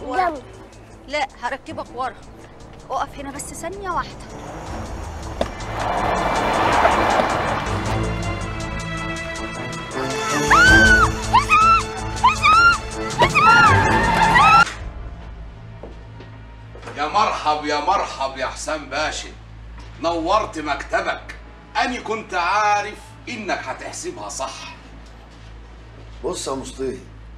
ورا جنب لا هركبك ورا اقف هنا بس ثانية واحدة يا مرحب يا مرحب يا حسام باشا نورت مكتبك أنا كنت عارف إنك هتحسبها صح بص يا مصطفى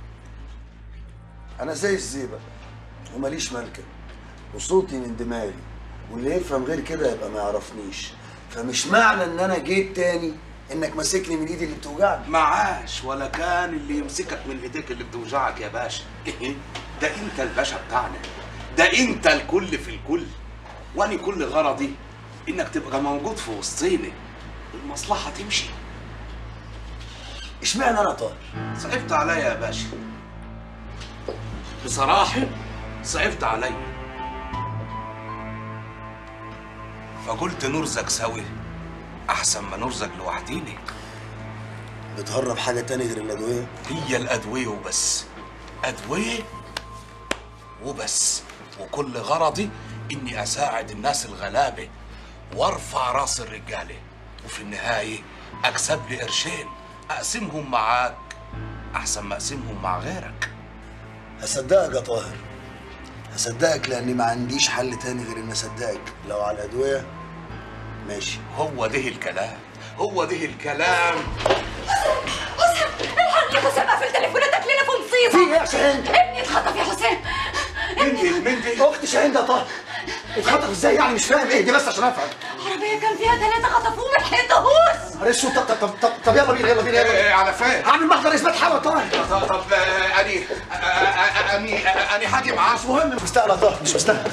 انا زي الزيبق وماليش ملكه وصوتي من دماغي واللي يفهم غير كده يبقى ما يعرفنيش فمش معنى ان انا جيت تاني انك ماسكني من ايدي اللي بتوجعني معاش ولا كان اللي يمسكك من ايديك اللي بتوجعك يا باشا ده انت الباشا بتاعنا ده انت الكل في الكل وانا كل غرضي انك تبقى موجود في وسطينا المصلحه تمشي اشمعنى انا طاهر صعبت عليا يا باشا بصراحة صعبت عليا فقلت نرزق سوا أحسن ما نرزق لوحدينا بتهرب حاجه تاني غير الادويه هي الأدوية وبس أدوية وبس وكل غرضي إني أساعد الناس الغلابة وارفع راس الرجالة وفي النهاية أكسب لي قرشين أقسمهم معاك أحسن ما أقسمهم مع غيرك هصدقك يا طاهر هصدقك لاني ما عنديش حل تاني غير ان اصدقك لو على الادويه ماشي هو ده الكلام هو ده الكلام حسام الحق يا حسام قفل تليفوناتك لنا في مصيبة في ايه يا شاهين ابني اتخطف يا حسام مندي مندي اختي شاهين ده طاهر اتخطف ازاي يعني مش فاهم ايه دي بس عشان افهم عربية كان فيها ثلاثة خطفوه ما لحقتهوش نهار اسود طب طب طب طب يلا بينا يلا بينا يلا على فين هعمل محضر اثبات حاله طاهر طب طب آه، اني آه، آه، اني آه، اني حاجه معاه مش مهم مستاهله يا طاهر مش مستاهله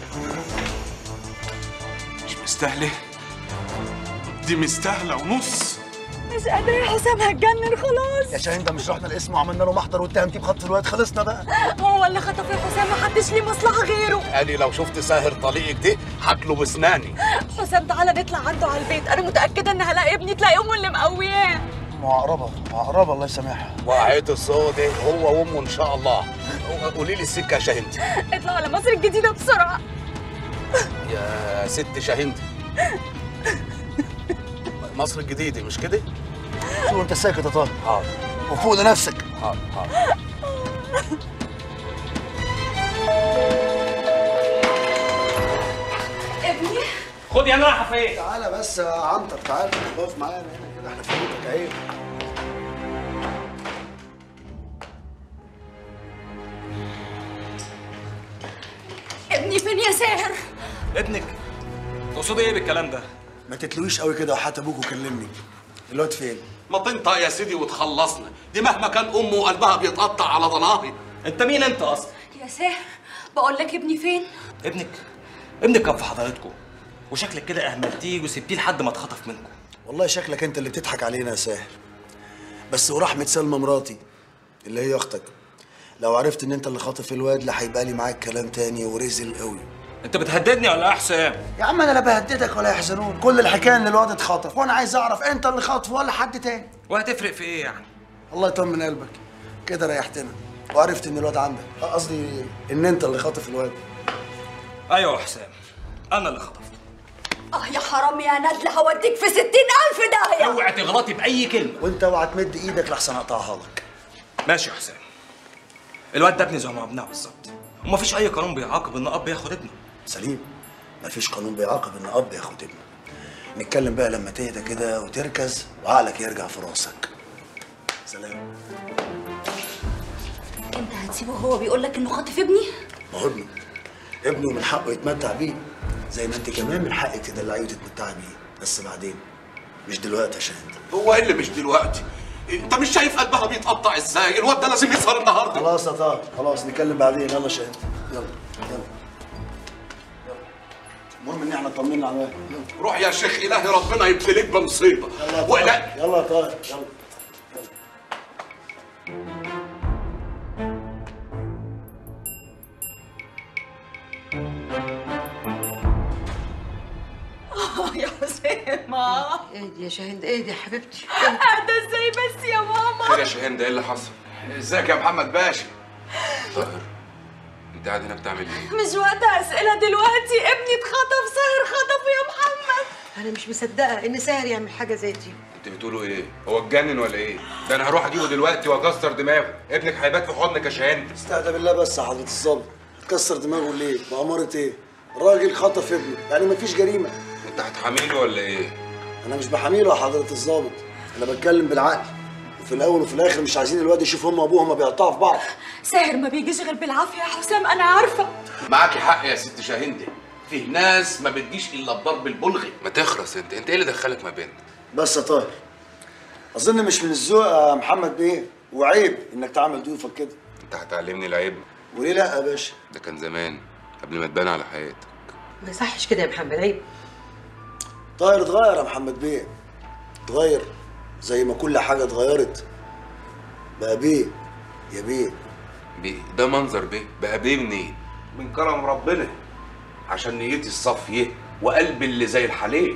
مش مستاهله دي مستاهله ونص مش قادرة يا حسام هتجنن خلاص يا شاهين ده مش رحنا الاسم وعملنا له محضر واتهمتيه بخطف الواد خلصنا بقى هو اللي خطف يا حسام محدش ليه مصلحة غيره اني لو شفت ساهر طليقك دي هاكله بسناني حسام تعالى نطلع عنده على البيت انا متأكدة ان هلاقي ابني تلاقي امه اللي مقوياه معقربه معقربه الله يسامحها وعيت الصوت هو وامه ان شاء الله قولي لي السكه يا شاهندي اطلع على مصر الجديدة بسرعة يا ست شاهندي مصر الجديدة مش كده؟ شو انت ساكت يا طاهر حاضر وفوق لنفسك حاضر حاضر ابني خدي انا رايحه فين تعالى بس يا عنتر تعالى اقف معانا هنا كده احنا في بيتك عيب ابني فين يا ساهر ابنك تقصدي ايه بالكلام ده ما تتلويش قوي كده وحتى ابوك وكلمني الواد فين ما تنطق يا سيدي وتخلصنا دي مهما كان امه قلبها بيتقطع على ضناهي انت مين انت اصلا يا ساهر بقول لك ابني فين ابنك ابنك كان في حضرتكم وشكلك كده اهملتيه وسبتيه لحد ما اتخطف منكم والله شكلك انت اللي بتضحك علينا يا ساهر بس ورحمة سلمى مراتي اللي هي اختك لو عرفت ان انت اللي خاطف الواد لا هيبقى لي معاك كلام تاني ورزل قوي انت بتهددني ولا ايه يا حسام يا عم انا لا بهددك ولا يحزنون كل الحكايه ان الواد اتخطف وانا عايز اعرف انت اللي خاطفه ولا حد تاني وهتفرق في ايه يعني الله يطمن قلبك كده ريحتنا وعرفت ان الواد عندك قصدي ان انت اللي خاطف الواد ايوه يا حسام انا اللي خطفته اه يا حرام يا ندل هوديك في ستين ألف داهية اوعي تغلطي باي كلمه وانت اوعى تمد ايدك لحسن اقطعها لك ماشي يا حسام الواد ده ابني زي ما ابنها بالظبط ومفيش اي قانون بيعاقب ان اب ياخد ابنه سليم مفيش قانون بيعاقب ان اب ياخد ابنه نتكلم بقى لما تهدى كده وتركز وعقلك يرجع في راسك سلام انت هتسيبه هو بيقول لك انه خاطف ابني ما هو ابنه ابنه من حقه يتمتع بيه زي ما انت كمان من حقك تدلعيه وتتمتعي بيه بس بعدين مش دلوقتي يا شاهد هو ايه اللي مش دلوقتي؟ انت مش شايف قلبها بيتقطع ازاي؟ الواد ده لازم يظهر النهارده خلاص يا طارق خلاص نتكلم بعدين يلا شاهد يلا يلا يلا. المهم ان احنا طمنا على الواد يلا روح يا شيخ الهي ربنا يبتليك بمصيبه يلا يا ولا طارق يلا يا طارق يلا اه يا حسام اه اهدي يا شاهين اهدي يا حبيبتي اهدى ازاي بس يا ماما خير يا شاهين ده ايه اللي حصل؟ ازيك يا محمد باشا؟ طاهر انت قاعد هنا بتعمل ايه مش وقت اسئله دلوقتي ابني اتخطف ساهر خطفه يا محمد انا مش مصدقه ان ساهر يعمل حاجه زي دي انت بتقولوا ايه هو اتجنن ولا ايه ده انا هروح اجيبه دلوقتي واكسر دماغه ابنك هيبات في حضنك يا شاهين استهدى بالله بس يا حضرة الظابط هتكسر دماغه ليه؟ بأمارة ايه؟ الراجل خطف ابنه يعني مفيش جريمة انت هتحاميله ولا ايه أنا مش بحاميله يا حضرة الظابط أنا بتكلم بالعقل وفي الأول وفي الآخر مش عايزين الواد يشوف هم وأبوه هما بيقطعوا في بعض ساهر ما بيجيش غير بالعافيه يا حسام انا عارفه معاكي حق يا ست شاهندة فيه ناس ما بتجيش الا بضرب البلغي ما تخرس انت انت ايه اللي دخلك ما بيننا بس يا طاهر أظن مش من الذوق يا محمد بيه وعيب إنك تعمل ضيوفك كده انت هتعلمني العيب وليه لأ يا باشا؟ ده كان زمان قبل ما تبان على حياتك ما يصحش كده يا محمد عيب طاهر اتغير يا محمد بيه اتغير زي ما كل حاجة اتغيرت بقى بيه يا بيه بيه ده منظر بيه بقى بيه منين من كرم ربنا عشان نيتي الصافية وقلبي اللي زي الحليب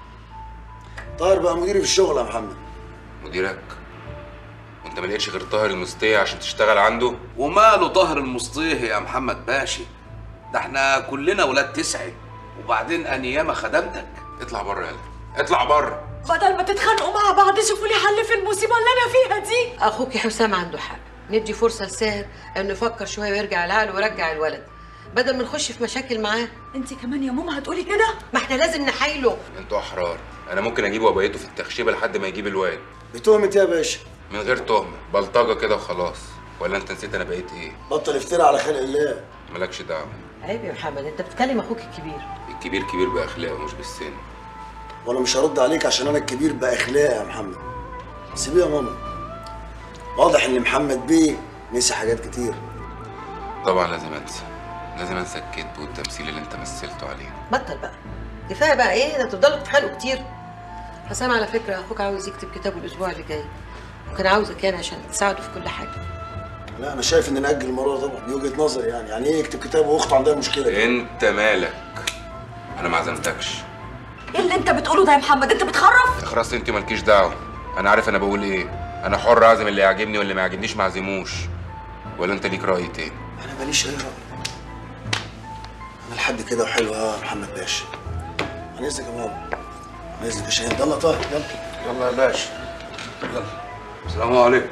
طاهر بقى مديري في الشغل يا محمد مديرك وانت ما لقيتش غير طاهر المستية عشان تشتغل عنده وماله طاهر المصطيه يا محمد باشا ده احنا كلنا ولاد تسعة وبعدين انا ياما خدمتك اطلع بره يلا اطلع بره بدل ما تتخانقوا مع بعض شوفوا لي حل في المصيبه اللي انا فيها دي اخوك حسام عنده حق ندي فرصه لساهر انه يفكر شويه ويرجع العقل ويرجع الولد بدل ما نخش في مشاكل معاه انت كمان يا ماما هتقولي كده ما احنا لازم نحايله انتوا احرار انا ممكن اجيبه وابيته في التخشيبه لحد ما يجيب الواد بتهمة إيه يا باشا من غير تهمه بلطجه كده وخلاص ولا انت نسيت انا بقيت ايه بطل افترى على خلق الله مالكش دعوه عيب يا محمد انت بتكلم اخوك الكبير الكبير كبير باخلاقه مش بالسن وانا مش هرد عليك عشان انا الكبير باخلاق يا محمد سيبيه يا ماما واضح ان محمد بيه نسي حاجات كتير طبعا لازم انسى لازم انسى الكذب والتمثيل اللي انت مثلته علينا بطل بقى كفايه بقى ايه ده تفضلوا تتخانقوا كتير حسام على فكره اخوك عاوز يكتب كتابه الاسبوع اللي جاي وكان عاوزك يعني عشان تساعده في كل حاجه لا انا شايف ان ناجل المره دي طبعا دي وجهه نظري يعني يعني ايه يكتب كتاب واخته عندها مشكله انت مالك انا ما عزمتكش ايه اللي انت بتقوله ده يا محمد انت بتخرف خلاص انت مالكيش دعوه انا عارف انا بقول ايه انا حر اعزم اللي يعجبني واللي ما يعجبنيش ما اعزموش ولا انت ليك راي تاني انا ماليش اي راي انا لحد كده وحلو اه يا محمد باشا عن اذنك يا ماما عن اذنك يا شاهين يلا طاهر يلا يلا يا باشا يلا السلام عليكم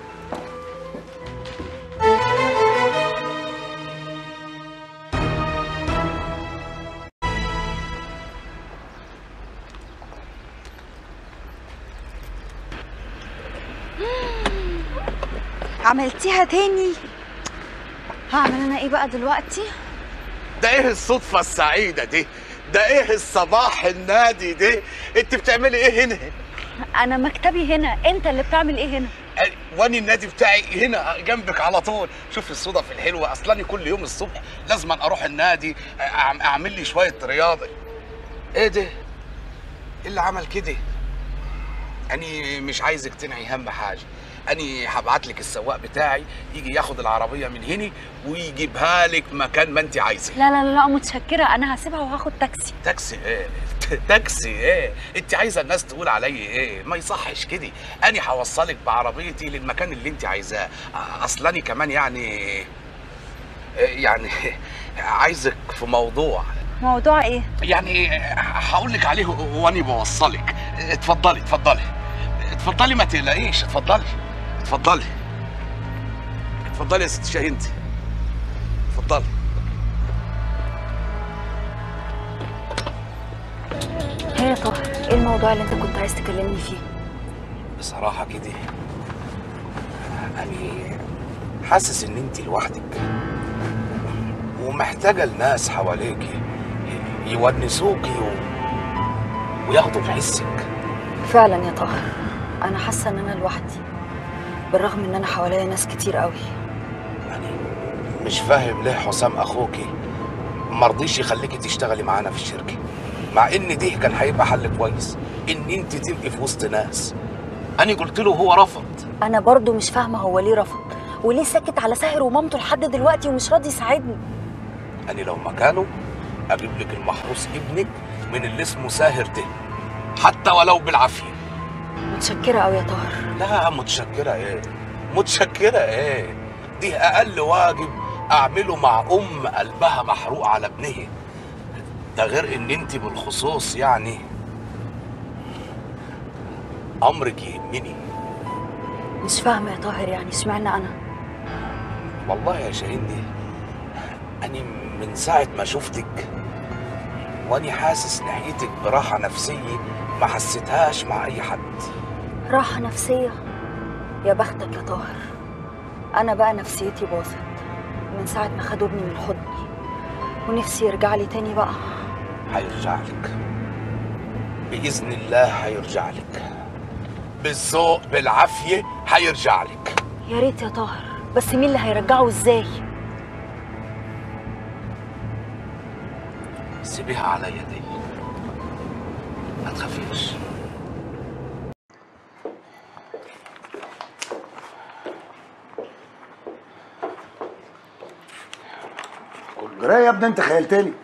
عملتيها تاني هعمل انا ايه بقى دلوقتي ده ايه الصدفة السعيدة دي؟ ده ايه الصباح النادي دي؟ انت بتعملي ايه هنا؟ انا مكتبي هنا انت اللي بتعمل ايه هنا واني النادي بتاعي هنا جنبك على طول شوف الصدف الحلوة اصلاني كل يوم الصبح لازم اروح النادي أعم- اعمل لي شوية رياضة ايه ده؟ ايه اللي عمل كده؟ اني مش عايزك تنعي هم حاجة اني هبعت لك السواق بتاعي يجي ياخد العربية من هنا ويجيبها لك مكان ما انت عايزة لا لا لا لا متشكره انا هسيبها وهاخد تاكسي تاكسي ايه تاكسي ايه انت عايزه الناس تقول عليا ايه ما يصحش كده انا هوصلك بعربيتي للمكان اللي انت عايزاه اصلاني كمان يعني يعني عايزك في موضوع موضوع ايه يعني هقول لك عليه وانا بوصلك اتفضلي اتفضلي اتفضلي ما تقلقيش اتفضلي اتفضلي اتفضلي يا ست شاهنتي اتفضلي هي يا طه ايه الموضوع اللي انت كنت عايز تكلمني فيه بصراحة كده أنا حاسس إن أنت لوحدك ومحتاجة الناس حواليكي يونسوكي و... وياخدوا بحسك فعلا يا طاهر انا حاسه ان انا لوحدي بالرغم ان انا حواليا ناس كتير قوي يعني مش فاهم ليه حسام أخوكي مرضيش يخليكي تشتغلي معانا في الشركة مع إن ده كان هيبقى حل كويس إن أنت تبقي في وسط ناس أنا قلت له هو رفض انا برضو مش فاهمه هو ليه رفض وليه ساكت على ساهر ومامته لحد دلوقتي ومش راضي يساعدني أنا لو مكانه أجيب لك المحروس ابنك من اللي اسمه ساهر ده حتى ولو بالعافية متشكره قوي يا طاهر لا متشكرة إيه متشكرة إيه دي أقل واجب اعمله مع ام قلبها محروق على ابنها ده غير ان انت بالخصوص يعني امرك يهمني مش فاهمة يا طاهر يعني اشمعنى أنا والله يا شاهندي أنا من ساعة ما شفتك وأني حاسس ناحيتك براحة نفسية ما حسيتهاش مع أي حد راحة نفسية يا بختك يا طاهر أنا بقى نفسيتي باظت من ساعة ما خدوا ابني من حضني ونفسي يرجع لي تاني بقى هيرجع لك بإذن الله هيرجع لك بالذوق بالعافية هيرجع لك يا ريت يا طاهر بس مين اللي هيرجعه ازاي سيبيها عليا دي ما تخافيش جرايه يا ابني انت خيلتني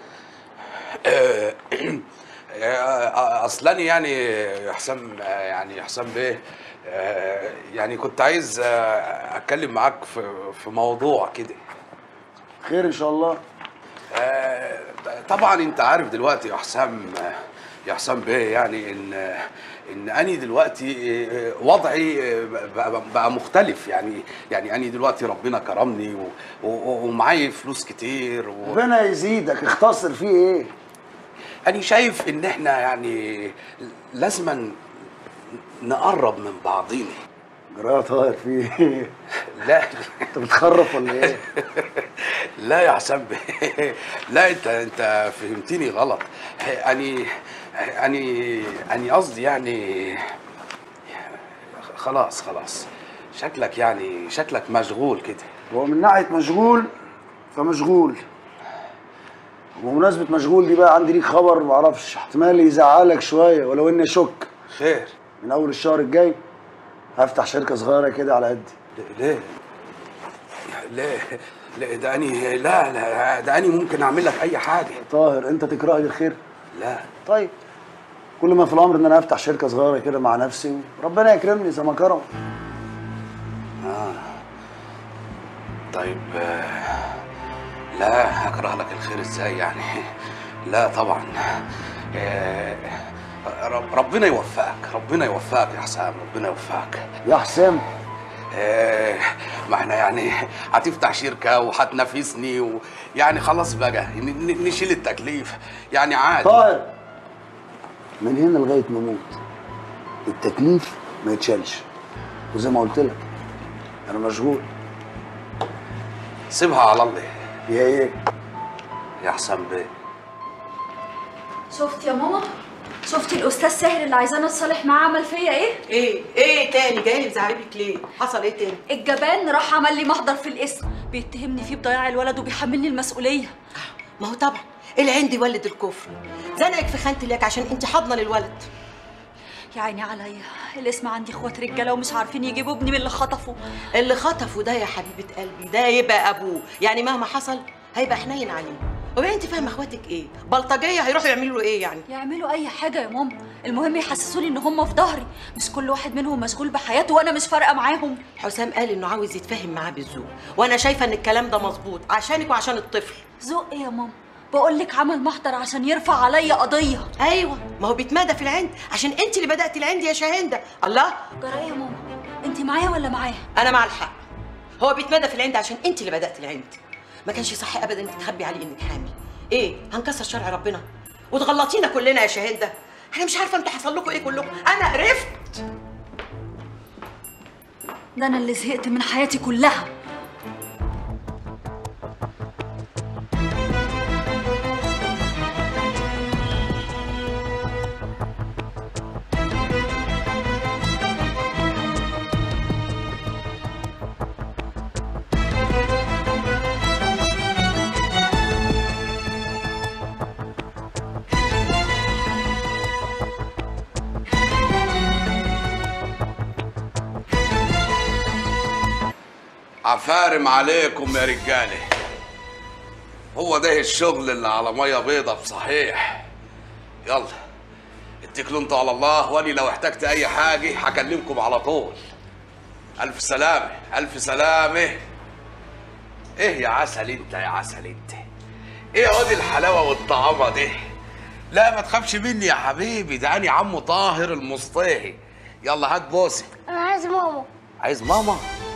اصلاني يعني يا حسام يعني يا حسام بيه آه، يعني كنت عايز آه، اتكلم معاك في في موضوع كده خير ان شاء الله آه، طبعا انت عارف دلوقتي يا حسام يا حسام بيه يعني ان ان اني دلوقتي آه، وضعي آه، بقى, بقى مختلف يعني يعني اني دلوقتي ربنا كرمني و- و- ومعايا فلوس كتير و... ربنا يزيدك اختصر فيه ايه أنا شايف إن إحنا يعني لازما نقرب من بعضينا جرايه طاهر فيه ايه لا انت بتخرف ولا ايه لا يا حسام بيه. لا أنت أنت فهمتني غلط أني أني أني قصدي يعني خلاص خلاص شكلك يعني شكلك مشغول كده هو من ناحيه مشغول فمشغول وبمناسبة مشغول دي بقى عندي ليك خبر معرفش احتمال يزعلك شوية ولو اني اشك خير من اول الشهر الجاي هفتح شركة صغيرة كده على قدي ليه ليه لا ده اني لا لا ده اني ممكن اعمل لك اي حاجه طاهر انت تكره لي الخير لا طيب كل ما في الامر ان انا افتح شركة صغيرة كده مع نفسي وربنا يكرمني زي ما كرم طيب آه، لا اكره لك الخير ازاي يعني لا طبعا آه، رب- ربنا يوفقك ربنا يوفقك يا حسام ربنا يوفقك يا حسام آه، ما احنا يعني هتفتح شركه وهتنافسني ويعني خلاص بقى ن- ن- نشيل التكليف يعني عادي طاهر من هنا لغاية ما اموت التكليف ما يتشالش وزي ما قلت لك انا مشغول سيبها على الله يا ايه يا حسام بيه شفت يا ماما شفتي الاستاذ ساهر اللي عايزانا اتصالح معاه عمل فيا ايه ايه ايه تاني جاي لي بزعلك ليه حصل ايه تاني الجبان راح عمل لي محضر في الاسم بيتهمني فيه بضياع الولد وبيحملني المسؤوليه ما هو طبعا العند يولد الكفر زنقك في خانه اليك عشان انت حاضنه للولد يا عيني عليا الاسم عندي اخوات رجاله ومش عارفين يجيبوا ابني من اللي خطفه اللي خطفه ده يا حبيبه قلبي ده يبقى ابوه يعني مهما حصل هيبقى حنين عليه وبعدين انت فاهمه اخواتك ايه بلطجيه هيروحوا يعملوا له ايه يعني يعملوا اي حاجه يا ماما المهم يحسسوني ان هم في ظهري مش كل واحد منهم مشغول بحياته وانا مش فارقه معاهم حسام قال انه عاوز يتفاهم معاه بالذوق وانا شايفه ان الكلام ده مظبوط عشانك وعشان الطفل ذوق ايه يا ماما بقول لك عمل محضر عشان يرفع عليا قضيه ايوه ما هو بيتمادى في العند عشان انت اللي بداتي العند يا شاهنده الله جرى ايه يا ماما انت معايا ولا معاه انا مع الحق هو بيتمادى في العند عشان انت اللي بدات العند ما كانش صح ابدا انك تخبي عليه انك حامل ايه هنكسر شرع ربنا وتغلطينا كلنا يا شاهنده انا مش عارفه انتوا حصل لكم ايه كلكم انا قرفت ده انا اللي زهقت من حياتي كلها عفارم عليكم يا رجاله هو ده الشغل اللي على ميه بيضة بصحيح يلا اتكلوا انتوا على الله واني لو احتجت اي حاجه هكلمكم على طول الف سلامه الف سلامه ايه يا عسل انت يا عسل انت ايه هودي الحلاوه والطعامه دي لا ما تخافش مني يا حبيبي ده انا عمو طاهر المصطاهي يلا هات بوسي انا عايز ماما عايز ماما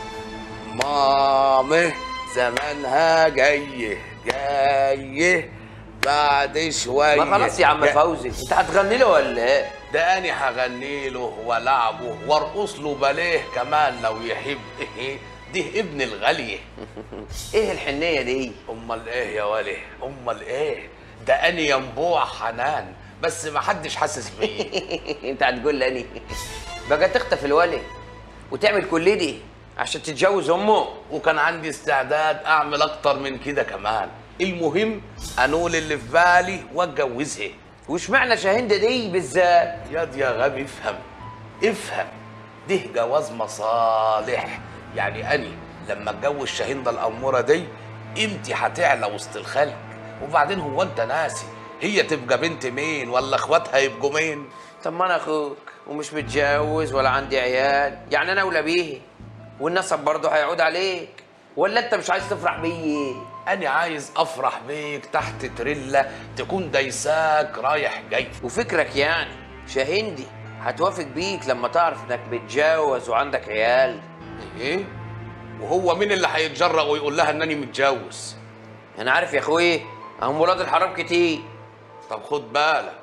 ماما زمانها جاي جاي بعد شويه ما خلاص يا عم جا- فوزي انت هتغني له ولا ايه؟ ده انا هغني له والعبه وارقص له باليه كمان لو يحب ده ابن الغاليه ايه الحنيه دي؟ امال ايه يا ولي امال ايه ده انا ينبوع حنان بس ما حدش حاسس بيا انت هتقول لي اني بقى تخطف الولي وتعمل كل دي عشان تتجوز امه وكان عندي استعداد اعمل اكتر من كده كمان المهم انول اللي في بالي واتجوزها وش معنى شاهندة دي بالذات ياض يا غبي افهم افهم ده جواز مصالح يعني اني لما اتجوز شاهين ده الاموره دي قيمتي هتعلى وسط الخلق وبعدين هو انت ناسي هي تبقى بنت مين ولا اخواتها يبقوا مين طب ما انا اخوك ومش متجوز ولا عندي عيال يعني انا اولى بيه والنسب برضه هيعود عليك ولا انت مش عايز تفرح بيي انا عايز افرح بيك تحت تريلا تكون دايساك رايح جاي وفكرك يعني شاهندي هتوافق بيك لما تعرف انك متجوز وعندك عيال ايه وهو مين اللي هيتجرأ ويقول لها انني متجوز انا عارف يا اخوي هم ولاد الحرام كتير طب خد بالك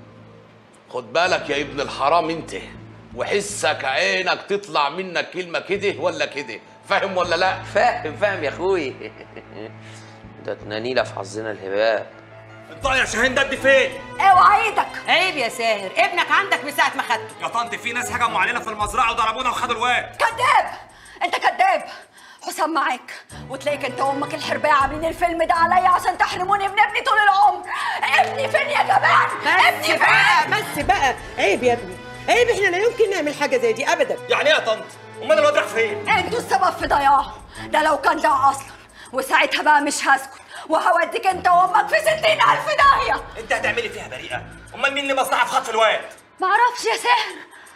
خد بالك يا ابن الحرام انت وحسك عينك تطلع منك كلمة كده ولا كده فاهم ولا لا فاهم فاهم يا اخوي ده تنانيلة في حظنا الهباء انت يا شاهين ده فين؟ اوعى ايدك عيب يا ساهر ابنك عندك من ساعه ما خدته يا طنط في ناس هجموا علينا في المزرعه وضربونا وخدوا الواد كذاب انت كذاب حسام معاك وتلاقيك انت وامك الحربايه عاملين الفيلم ده عليا عشان تحرموني من ابني طول العمر ابني فين يا جماعه ابني بس بقى فين بس بقى عيب يا ابني عيب احنا لا يمكن نعمل حاجه زي دي ابدا يعني ايه يا طنط؟ امال الواد راح فين؟ انتوا السبب في ضياعه ده لو كان ده اصلا وساعتها بقى مش هسكت وهوديك انت وامك في ستين الف داهيه انت هتعملي فيها بريئه امال مين اللي مصلحه في خطف الواد؟ معرفش يا ساهر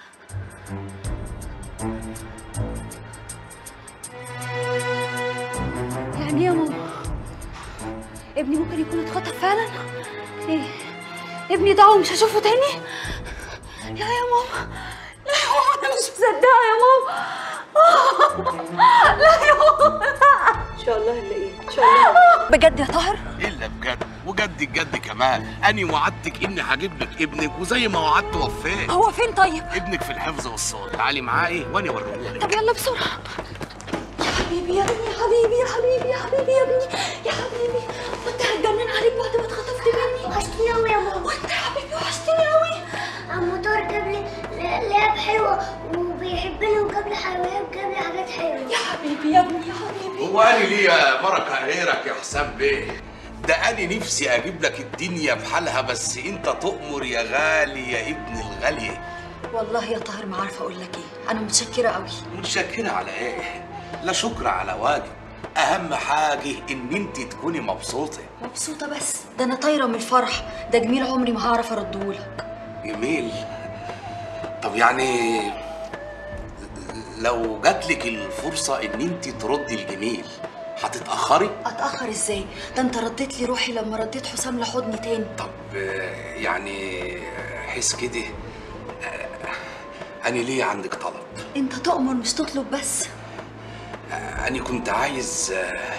يعني ايه يا ماما ابني ممكن يكون اتخطف فعلا ايه ابني ضاع ومش هشوفه تاني لا يا ماما لا يا ماما انا مش مصدقه يا ماما لا يا ماما ان شاء الله نلاقيه ان شاء الله بجد يا طاهر الا بجد وجد الجد كمان اني وعدتك اني هجيب لك ابنك وزي ما وعدت وفيت هو فين طيب ابنك في الحفظ والصوت تعالي معايا وانا اوريهولك طب يلا بسرعه يا حبيبي يا ابني يا حبيبي يا حبيبي يا حبيبي يا ابني يا حبيبي وانت هتجنن عليك بعد ما اتخطفت مني وحشتني قوي يا ماما وانت يا حبيبي وحشتني قوي عمو طارق جاب لي ل- لعب حلوه وبيحبني وجاب لي حلويات وجاب لي حاجات حلوه يا حبيبي يا ابني يا حبيبي هو انا ليا بركه غيرك يا حسام بيه ده انا نفسي اجيب لك الدنيا بحالها بس انت تؤمر يا غالي يا ابن الغاليه والله يا طاهر ما عارفه اقول لك ايه انا متشكره قوي متشكرة على ايه؟ لا شكر على واجب اهم حاجه ان انت تكوني مبسوطه مبسوطه بس ده انا طايره من الفرح ده جميل عمري ما هعرف اردهولك جميل طب يعني لو جاتلك الفرصه ان انت تردي الجميل هتتاخري اتاخر ازاي ده انت رديت لي روحي لما رديت حسام لحضني تاني طب آه، يعني حس كده آه، انا ليه عندك طلب انت تؤمر مش تطلب بس أنا كنت عايز آه،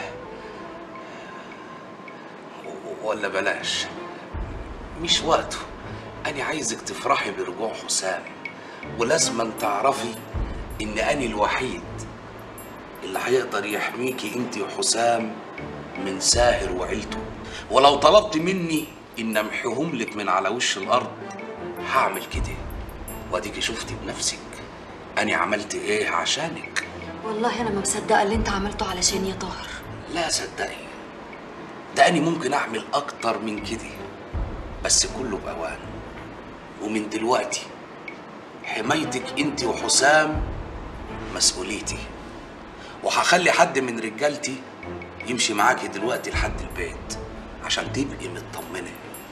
ولا بلاش مش وقته أنا عايزك تفرحي برجوع حسام ولازما تعرفي إن أنا الوحيد اللي هيقدر يحميكي أنت وحسام من ساهر وعيلته ولو طلبت مني إن أمحيهم لك من على وش الأرض هعمل كده وأديكي شفتي بنفسك أنا عملت إيه عشانك والله انا ما مصدقه اللي انت عملته علشان يا طاهر لا صدقي ده أنا ممكن أعمل أكتر من كده بس كله بأوان ومن دلوقتي حمايتك أنت وحسام مسؤوليتي وهخلي حد من رجالتي يمشي معاكي دلوقتي لحد البيت عشان تبقي مطمنة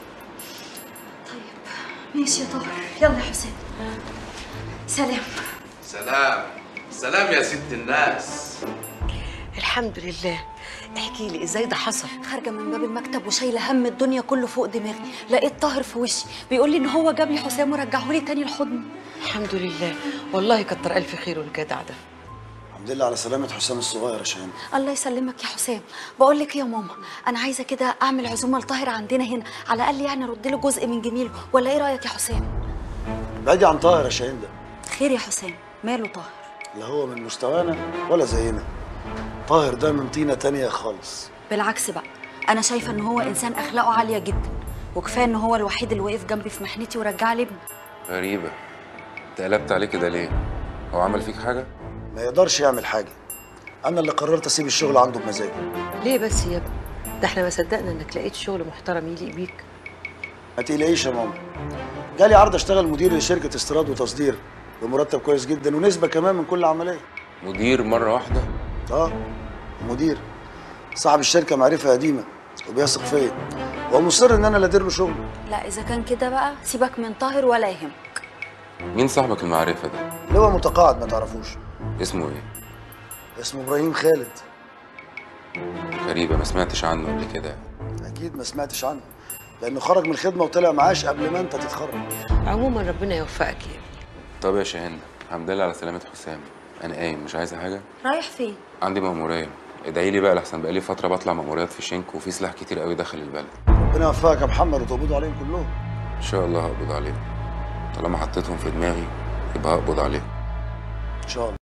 ماشي يا طاهر يلا يا حسام سلام سلام سلام يا ست الناس الحمد لله احكي لي ازاي ده حصل خارجه من باب المكتب وشايله هم الدنيا كله فوق دماغي لقيت طاهر في وشي بيقول لي ان هو جاب لي حسام ورجعه لي تاني لحضني الحمد لله والله كتر الف خير الجدع ده الحمد لله على سلامه حسام الصغير يا شاهين الله يسلمك يا حسام بقول لك إيه يا ماما انا عايزه كده اعمل عزومه لطاهر عندنا هنا على الاقل يعني ارد له جزء من جميله ولا ايه رايك يا حسام بعيدي عن طاهر يا شاهين ده خير يا حسام ماله طاهر لا هو من مستوانا ولا زينا طاهر ده من طينه تانية خالص بالعكس بقى انا شايفه ان هو انسان اخلاقه عاليه جدا وكفايه ان هو الوحيد اللي وقف جنبي في محنتي ورجع لي ابني غريبة انت قلبت عليه كده ليه؟ هو عمل فيك حاجة؟ ما يقدرش يعمل حاجه انا اللي قررت اسيب الشغل عنده بمزاجي ليه بس يا ابني ده احنا ما صدقنا انك لقيت شغل محترم يليق بيك ما تقلقيش يا ماما جالي عرض اشتغل مدير لشركه استيراد وتصدير بمرتب كويس جدا ونسبه كمان من كل عمليه مدير مرة واحدة؟ اه مدير صاحب الشركه معرفه قديمه وبيثق فيا وهو مصر ان انا اللي ادير له شغله لا اذا كان كده بقى سيبك من طاهر ولا يهمك مين صاحبك المعرفة ده؟ اللي هو متقاعد ما تعرفوش اسمه ايه؟ اسمه ابراهيم خالد غريبة ما سمعتش عنه قبل كده اكيد ما سمعتش عنه لانه خرج من الخدمه وطلع معاش قبل ما انت تتخرج عموما ربنا يوفقك يا ابني طب يا شاهين الحمد لله على سلامة حسام أنا قايم مش عايزة حاجة؟ رايح فين عندي مأمورية ادعي لي بقى لحسن بقالي فترة بطلع مأموريات في شنك وفي سلاح كتير قوي داخل البلد ربنا يوفقك يا محمد وتقبضوا عليهم كلهم إن شاء الله هقبض عليهم طالما حطيتهم في دماغي يبقى هقبض عليهم ان شاء الله